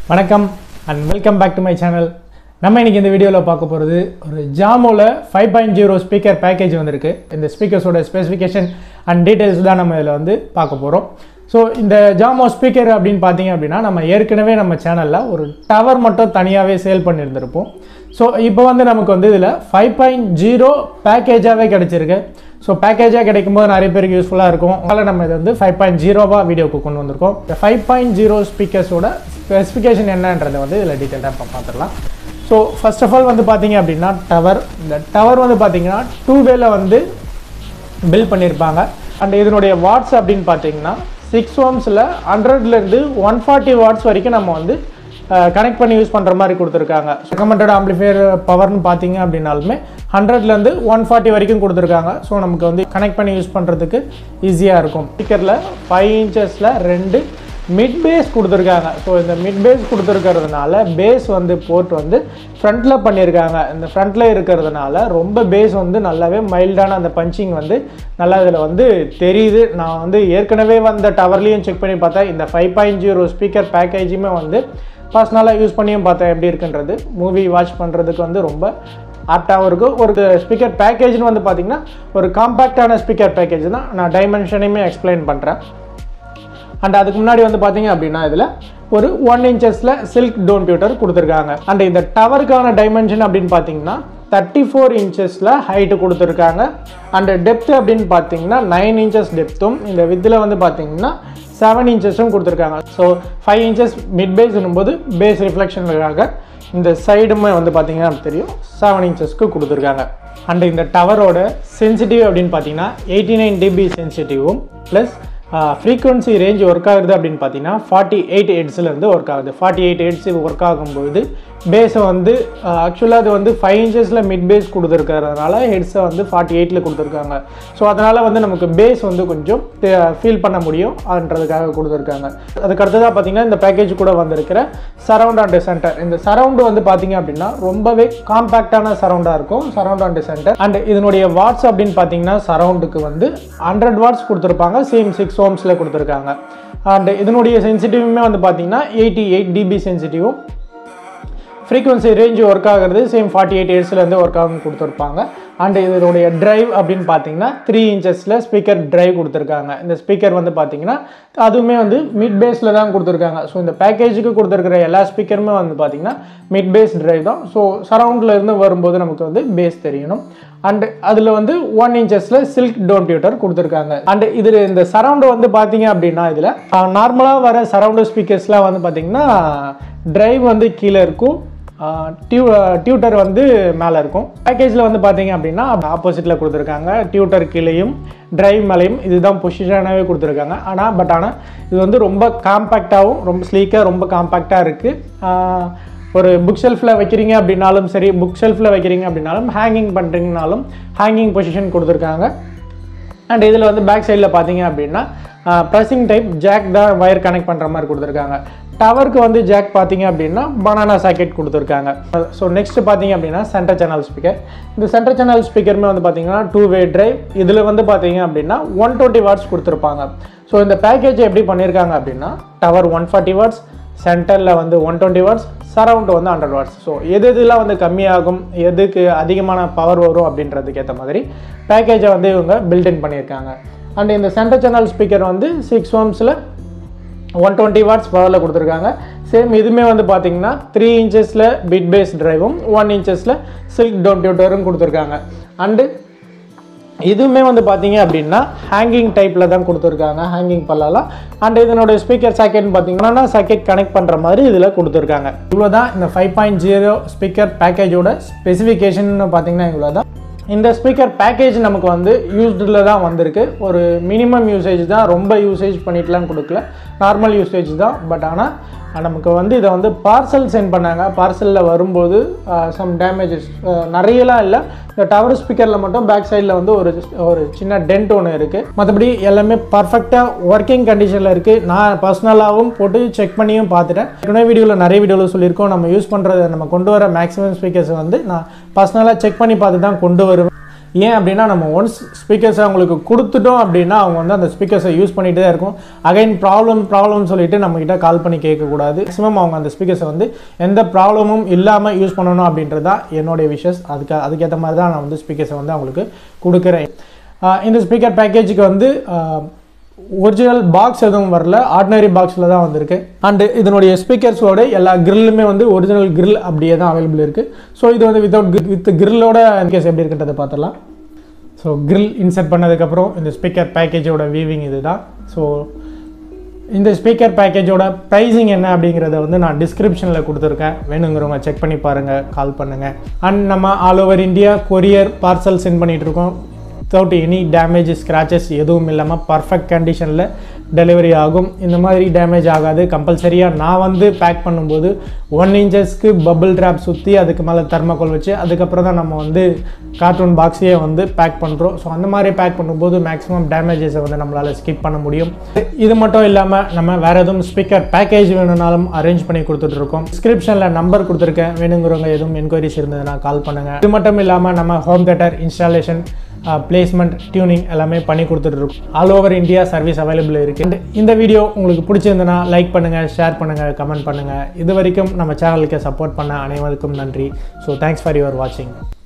வணக்கம் and welcome back to my channel நம்ம இன்னைக்கு இந்த வீடியோவில் பார்க்க போகிறது ஒரு ஜாமோவில் five point zero speaker package வந்திருக்கு இந்த ஸ்பீக்கர்ஸோட ஸ்பெசிஃபிகேஷன் அண்ட் டீட்டெயில்ஸ் தான் நம்ம இதில் வந்து பார்க்க போகிறோம் ஸோ இந்த ஜாமோ ஸ்பீக்கர் அப்படின்னு பார்த்தீங்க அப்படின்னா நம்ம ஏற்கனவே நம்ம சேனலில் ஒரு டவர் மட்டும் தனியாகவே சேல் பண்ணியிருந்திருப்போம் ஸோ இப்போ வந்து நமக்கு வந்து இதில் ஃபைவ் பாயிண்ட் ஜீரோ பேக்கேஜாகவே கிடச்சிருக்கு ஸோ பேக்கேஜாக கிடைக்கும்போது நிறைய பேருக்கு யூஸ்ஃபுல்லாக இருக்கும் அதனால் நம்ம இதை வந்து ஃபைவ் பாயிண்ட் ஜீரோவாக வீடியோக்கு கொண்டு வந்திருக்கோம் இந்த ஃபைவ் பாயிண்ட் ஜீரோ ஸ்பீக்கர்ஸோட ஸ்பெசிஃபிகேஷன் என்னன்றதை வந்து இதில் டீட்டெயிலாக இப்போ பார்த்துடலாம் ஸோ ஃபர்ஸ்ட் ஆஃப் ஆல் வந்து பார்த்தீங்க அப்படின்னா டவர் இந்த டவர் வந்து பார்த்தீங்கன்னா டூ வேல வந்து பில் பண்ணியிருப்பாங்க அண்ட் இதனுடைய வாட்ஸ் அப்படின்னு பார்த்தீங்கன்னா சிக்ஸ் ஓம்ஸில் ஹண்ட்ரட்லேருந்து ஒன் ஃபார்ட்டி வாட்ஸ் வரைக்கும் நம்ம வந்து கனெக்ட் பண்ணி யூஸ் பண்ணுற மாதிரி கொடுத்துருக்காங்க ரெக்கமெண்டட் ஆம்பிளிஃபையர் பவர்னு பார்த்தீங்க அப்படின்னாலுமே ஹண்ட்ரட்லேருந்து ஒன் ஃபார்ட்டி வரைக்கும் கொடுத்துருக்காங்க ஸோ நமக்கு வந்து கனெக்ட் பண்ணி யூஸ் பண்ணுறதுக்கு ஈஸியாக இருக்கும் ஸ்பீக்கரில் ஃபைவ் இன்ச்சஸில் ரெண்டு மிட் பேஸ் கொடுத்துருக்காங்க ஸோ இந்த மிட் பேஸ் கொடுத்துருக்கிறதுனால பேஸ் வந்து போர்ட் வந்து ஃப்ரண்ட்டில் பண்ணியிருக்காங்க இந்த ஃப்ரண்ட்டில் இருக்கிறதுனால ரொம்ப பேஸ் வந்து நல்லாவே மைல்டான அந்த பஞ்சிங் வந்து நல்லா இதில் வந்து தெரியுது நான் வந்து ஏற்கனவே வந்த டவர்லேயும் செக் பண்ணி பார்த்தேன் இந்த ஃபைவ் பாயிண்ட் ஜீரோ ஸ்பீக்கர் பேக்கேஜுமே வந்து பர்சனலாக யூஸ் பண்ணியும் பார்த்தேன் எப்படி இருக்குன்றது மூவி வாட்ச் பண்ணுறதுக்கு வந்து ரொம்ப ஆப்டாகவும் இருக்கும் ஒரு ஸ்பீக்கர் பேக்கேஜ்னு வந்து பார்த்திங்கன்னா ஒரு காம்பேக்டான ஸ்பீக்கர் பேக்கேஜ் தான் நான் டைமென்ஷனையுமே எக்ஸ்பிளைன் பண்ணுறேன் அண்ட் அதுக்கு முன்னாடி வந்து பார்த்தீங்க அப்படின்னா இதில் ஒரு ஒன் இன்ச்சஸில் சில்க் டோன் பியூட்டர் கொடுத்துருக்காங்க அண்ட் இந்த டவருக்கான டைமென்ஷன் அப்படின்னு பார்த்தீங்கன்னா தேர்ட்டி ஃபோர் இன்ச்சஸில் ஹைட்டு கொடுத்துருக்காங்க அண்ட் டெப்த் அப்படின்னு பார்த்தீங்கன்னா நைன் இன்ச்சஸ் டெப்த்தும் இந்த வித்தில் வந்து பார்த்தீங்கன்னா செவன் இன்ச்சஸும் கொடுத்துருக்காங்க ஸோ ஃபைவ் இன்ச்சஸ் மிட் பேஸ்னும் போது பேஸ் ரிஃப்ளெக்ஷனுக்காக இந்த சைடுமே வந்து பார்த்தீங்கன்னா நமக்கு தெரியும் செவன் இன்ச்சஸ்க்கு கொடுத்துருக்காங்க அண்ட் இந்த டவரோட சென்சிட்டிவ் அப்படின்னு பார்த்தீங்கன்னா எயிட்டி நைன் டிபி சென்சிட்டிவும் ப்ளஸ் ஃப்ரீக்வன்சி ரேஞ்ச் ஒர்க் ஆகுது அப்படின்னு பார்த்தீங்கன்னா ஃபார்ட்டி எயிட் ஹெட்ஸ்லேருந்து ஒர்க் ஆகுது ஃபார்ட்டி எயிட் ஹெட்ஸ் ஒர்க் ஆகும்போது பேஸை வந்து ஆக்சுவலாக அது வந்து ஃபைவ் இன்ச்சஸில் மிட் பேஸ் கொடுத்துருக்கறதுனால ஹெட்ஸை வந்து ஃபார்ட்டி எயிட்டில் கொடுத்துருக்காங்க ஸோ அதனால் வந்து நமக்கு பேஸ் வந்து கொஞ்சம் ஃபீல் பண்ண முடியும் அப்படின்றதுக்காக கொடுத்துருக்காங்க அதுக்கு அடுத்ததாக பார்த்தீங்கன்னா இந்த பேக்கேஜ் கூட வந்திருக்கிற சரவுண்ட் அண்ட் சென்டர் இந்த சரவுண்டு வந்து பார்த்தீங்க அப்படின்னா ரொம்பவே காம்பேக்டான சரவுண்டாக இருக்கும் சரவுண்ட் அண்ட் சென்டர் அண்ட் இதனுடைய வாட்ஸ் அப்படின்னு பார்த்தீங்கன்னா சரவுண்டுக்கு வந்து ஹண்ட்ரட் வாட்ஸ் கொடுத்துருப்பாங்க சேம் சிக்ஸ் ஓம்ஸில் கொடுத்துருக்காங்க அண்ட் இதனுடைய சென்சிட்டிவுமே வந்து பார்த்தீங்கன்னா எயிட்டி எயிட் டிபி சென்சிட்டிவும் ஃப்ரீக்வன்சி ரேஞ்ச் ஒர்க் ஆகிறது சேம் ஃபார்ட்டி எயிட் இயர்ஸ்லேருந்து ஒர்க் ஆகும் கொடுத்துருப்பாங்க அண்ட் இதனுடைய ட்ரைவ் அப்படின்னு பார்த்தீங்கன்னா த்ரீ இன்ச்சஸில் ஸ்பீக்கர் ட்ரைவ் கொடுத்துருக்காங்க இந்த ஸ்பீக்கர் வந்து பார்த்தீங்கன்னா அதுவுமே வந்து மிட் பேஸில் தான் கொடுத்துருக்காங்க ஸோ இந்த பேக்கேஜுக்கு கொடுத்துருக்கிற எல்லா ஸ்பீக்கருமே வந்து பார்த்தீங்கன்னா மிட் பேஸ் ட்ரைவ் தான் ஸோ சரவுண்டில் இருந்து வரும்போது நமக்கு வந்து பேஸ் தெரியணும் அண்ட் அதில் வந்து ஒன் இன்ச்சஸில் சில்க் டோன் டியூட்டர் கொடுத்துருக்காங்க அண்ட் இதில் இந்த சரவுண்டு வந்து பார்த்தீங்க அப்படின்னா இதில் நார்மலாக வர சரவுண்டு ஸ்பீக்கர்ஸ்லாம் வந்து பார்த்தீங்கன்னா ட்ரைவ் வந்து கீழே இருக்கும் டியூ டியூட்டர் வந்து மேலே இருக்கும் பேக்கேஜில் வந்து பார்த்தீங்க அப்படின்னா ஆப்போசிட்டில் கொடுத்துருக்காங்க டியூட்டர் கீழேயும் ட்ரைவ் மேலேயும் இதுதான் பொசிஷனாகவே கொடுத்துருக்காங்க ஆனால் பட் ஆனால் இது வந்து ரொம்ப காம்பேக்டாகவும் ரொம்ப ஸ்லீக்காக ரொம்ப காம்பேக்டாக இருக்குது ஒரு புக் ஷெல்ஃபில் வைக்கிறீங்க அப்படின்னாலும் சரி புக் ஷெல்ஃபில் வைக்கிறீங்க அப்படின்னாலும் ஹேங்கிங் பண்ணுறீங்கனாலும் ஹேங்கிங் பொசிஷன் கொடுத்துருக்காங்க அண்ட் இதில் வந்து பேக் சைடில் பார்த்தீங்க அப்படின்னா ப்ரெஸ்ஸிங் டைப் ஜாக் தான் ஒயர் கனெக்ட் பண்ணுற மாதிரி கொடுத்துருக்காங்க டவருக்கு வந்து ஜாக் பார்த்தீங்க அப்படின்னா பனானா சாக்கெட் கொடுத்துருக்காங்க ஸோ நெக்ஸ்ட் பார்த்தீங்க அப்படின்னா சென்டர் சேனல் ஸ்பீக்கர் இந்த சென்டர் சேனல் ஸ்பீக்கருமே வந்து பார்த்தீங்கன்னா டூ வே ட்ரைவ் இதில் வந்து பார்த்தீங்க அப்படின்னா ஒன் டுவெண்ட்டி வாட்ஸ் கொடுத்துருப்பாங்க ஸோ இந்த பேக்கேஜ் எப்படி பண்ணியிருக்காங்க அப்படின்னா டவர் ஒன் ஃபார்ட்டி வாட்ஸ் சென்டரில் வந்து ஒன் டுவெண்ட்டி வாட்ஸ் சரவுண்ட் வந்து ஹண்ட்ரட் வாட்ஸ் ஸோ எது எதுலாம் வந்து கம்மியாகும் எதுக்கு அதிகமான பவர் வரும் அப்படின்றதுக்கு ஏற்ற மாதிரி பேக்கேஜை வந்து இவங்க பில்டின் பண்ணியிருக்காங்க அண்ட் இந்த சென்டர் சேனல் ஸ்பீக்கர் வந்து சிக்ஸ் ஓம்ஸில் ஒன் டுவெண்ட்டி வாட்ஸ் பவரில் கொடுத்துருக்காங்க சேம் இதுவுமே வந்து பார்த்தீங்கன்னா த்ரீ இன்ச்சஸில் பிட் பேஸ் ட்ரைவும் ஒன் இன்ச்சஸில் சில்க் டோன் டியூட்டரும் கொடுத்துருக்காங்க அண்டு இதுவுமே வந்து பார்த்தீங்க அப்படின்னா ஹேங்கிங் டைப்பில் தான் கொடுத்துருக்காங்க ஹேங்கிங் பல்லலாம் அண்ட் இதனோட ஸ்பீக்கர் சாக்கெட்னு பார்த்தீங்கன்னா சாக்கெட் கனெக்ட் பண்ணுற மாதிரி இதில் கொடுத்துருக்காங்க இவ்வளோ தான் இந்த ஃபைவ் பாயிண்ட் ஜீரோ ஸ்பீக்கர் பேக்கேஜோட ஸ்பெசிஃபிகேஷன் பார்த்தீங்கன்னா இவ்வளோ தான் இந்த ஸ்பீக்கர் பேக்கேஜ் நமக்கு வந்து யூஸ்டில் தான் வந்திருக்கு ஒரு மினிமம் யூசேஜ் தான் ரொம்ப யூசேஜ் பண்ணிட்டுலாம் கொடுக்கல நார்மல் யூசேஜ் தான் பட் ஆனால் நமக்கு வந்து இதை வந்து பார்சல் சென்ட் பண்ணாங்க பார்சலில் வரும்போது சம் டேமேஜஸ் நிறையலாம் இல்லை இந்த டவர் ஸ்பீக்கரில் மட்டும் பேக் சைடில் வந்து ஒரு ஒரு சின்ன டென்ட் ஒன்று இருக்குது மற்றபடி எல்லாமே பர்ஃபெக்டாக ஒர்க்கிங் கண்டிஷனில் இருக்குது நான் பர்சனலாகவும் போட்டு செக் பண்ணியும் பார்த்துட்டேன் ஏற்கனவே வீடியோவில் நிறைய வீடியோவில் சொல்லியிருக்கோம் நம்ம யூஸ் பண்ணுறது நம்ம கொண்டு வர மேக்ஸிமம் ஸ்பீக்கர்ஸ் வந்து நான் பர்சனலாக செக் பண்ணி பார்த்து தான் கொண்டு வருவேன் ஏன் அப்படின்னா நம்ம ஒன்ஸ் ஸ்பீக்கர்ஸை அவங்களுக்கு கொடுத்துட்டோம் அப்படின்னா அவங்க வந்து அந்த ஸ்பீக்கர்ஸை யூஸ் பண்ணிகிட்டே தான் இருக்கும் அகைன் ப்ராப்ளம் ப்ராப்ளம் சொல்லிட்டு நம்மக்கிட்ட கால் பண்ணி கேட்கக்கூடாது மேக்ஸிமம் அவங்க அந்த ஸ்பீக்கர்ஸை வந்து எந்த ப்ராப்ளமும் இல்லாமல் யூஸ் பண்ணணும் அப்படின்றது தான் என்னுடைய விஷஸ் அதுக்கு அதுக்கேற்ற மாதிரி தான் நான் வந்து ஸ்பீக்கர்ஸை வந்து அவங்களுக்கு கொடுக்குறேன் ஆஹ் இந்த ஸ்பீக்கர் பேக்கேஜுக்கு வந்து ஒரிஜினல் பாக்ஸ் எதுவும் வரல ஆர்டினரி பாக்ஸில் தான் வந்திருக்கு அண்டு இதனுடைய ஸ்பீக்கர்ஸோட எல்லா கிரில்லுமே வந்து ஒரிஜினல் கிரில் அப்படியே தான் அவைலபிள் இருக்குது ஸோ இது வந்து வித்தவுட் வித் கிரில்லோட கேஸ் எப்படி இருக்குன்றதை பார்த்துடலாம் ஸோ கிரில் இன்சர்ட் பண்ணதுக்கப்புறம் இந்த ஸ்பீக்கர் பேக்கேஜோட வீவிங் இது தான் ஸோ இந்த ஸ்பீக்கர் பேக்கேஜோட ப்ரைஸிங் என்ன அப்படிங்கிறத வந்து நான் டிஸ்கிரிப்ஷனில் கொடுத்துருக்கேன் வேணுங்கிறவங்க செக் பண்ணி பாருங்கள் கால் பண்ணுங்கள் அண்ட் நம்ம all over India courier parcel send பண்ணிகிட்டு இருக்கோம் வித்தவுட் எனி டேமேஜ் ஸ்க்ராச்சஸ் எதுவும் இல்லாமல் பர்ஃபெக்ட் கண்டிஷனில் டெலிவரி ஆகும் இந்த மாதிரி டேமேஜ் ஆகாது கம்பல்சரியாக நான் வந்து பேக் பண்ணும்போது ஒன் இன்ச்சஸ்க்கு பபிள் ட்ராப் சுற்றி அதுக்கு மேலே தர்மக்கோல் வச்சு அதுக்கப்புறம் தான் நம்ம வந்து கார்ட்டூன் பாக்ஸையே வந்து பேக் பண்ணுறோம் ஸோ அந்த மாதிரி பேக் பண்ணும்போது மேக்ஸிமம் டேமேஜஸை வந்து நம்மளால் ஸ்கிப் பண்ண முடியும் இது மட்டும் இல்லாமல் நம்ம வேறு எதுவும் ஸ்பீக்கர் பேக்கேஜ் வேணும்னாலும் அரேஞ்ச் பண்ணி கொடுத்துட்ருக்கோம் டிஸ்கிரிப்ஷனில் நம்பர் கொடுத்துருக்கேன் வேணுங்கிறவங்க எதுவும் என்கொயரிஸ் இருந்ததுன்னா கால் பண்ணுங்கள் இது மட்டும் இல்லாமல் நம்ம home theatre installation placement tuning எல்லாமே பண்ணி கொடுத்துட்ருக்கோம் all over India service available இருக்குது And இந்த வீடியோ உங்களுக்கு பிடிச்சிருந்ததுன்னா லைக் பண்ணுங்கள் ஷேர் பண்ணுங்கள் கமெண்ட் பண்ணுங்கள் இது வரைக்கும் நம்ம சேனலுக்கு சப்போர்ட் பண்ண அனைவருக்கும் நன்றி ஸோ தேங்க்ஸ் ஃபார் யுவர் வாட்சிங்